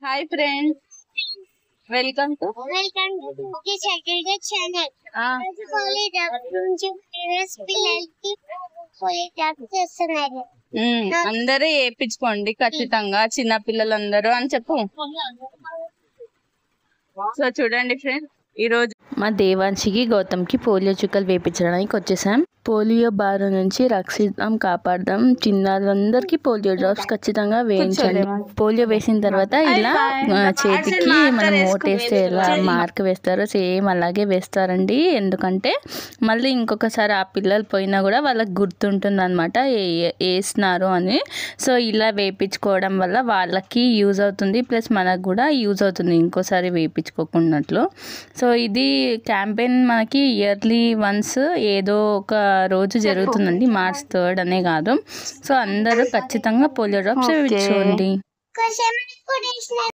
hi friends welcome to welcome to the Saturday channel పోలీ డాక్ నుంచి ప్రీవియస్ పిల్లలకి పోలీ డాక్ చేస్తున్నారు అందరూ వేయించుకోండి ఖచ్చితంగా చిన్న పిల్లలందరూ అని చెప్పు సో చూడండి ఫ్రెండ్స్ ఈ రోజు మా దేవాంశికి గౌతమ్కి పోలియో చుక్కలు వేయించడానికి వచ్చేసాం పోలియో బారి నుంచి రక్షిద్దాం కాపాడదాం చిన్నారులందరికీ పోలియో డ్రాప్స్ ఖచ్చితంగా వేయించండి పోలియో వేసిన తర్వాత ఇలా ఆ, చేతికి మనం ఓటేస్తే ఎలా మార్క్ వేస్తారో సేమ్ అలాగే వేస్తారండి ఎందుకంటే మళ్ళీ ఇంకొకసారి ఆ పిల్లలు పోయినా కూడా వాళ్ళకి గుర్తుంటుంది అనమాట వేస్తున్నారు అని సో ఇలా వేయించుకోవడం వల్ల వాళ్ళకి యూజ్ అవుతుంది ప్లస్ మనకు కూడా యూజ్ అవుతుంది ఇంకోసారి వేయించుకోకున్నట్లు సో ఇది క్యాంపెయిన్ మనకి ఇయర్లీ వన్స్ ఏదో ఒక రోజు జరుగుతుందండి మార్చ్ థర్డ్ అనే కాదు సో అందరూ ఖచ్చితంగా పోలియో డ్రాప్స్ వేయించుకోండి కొంచెం కూడా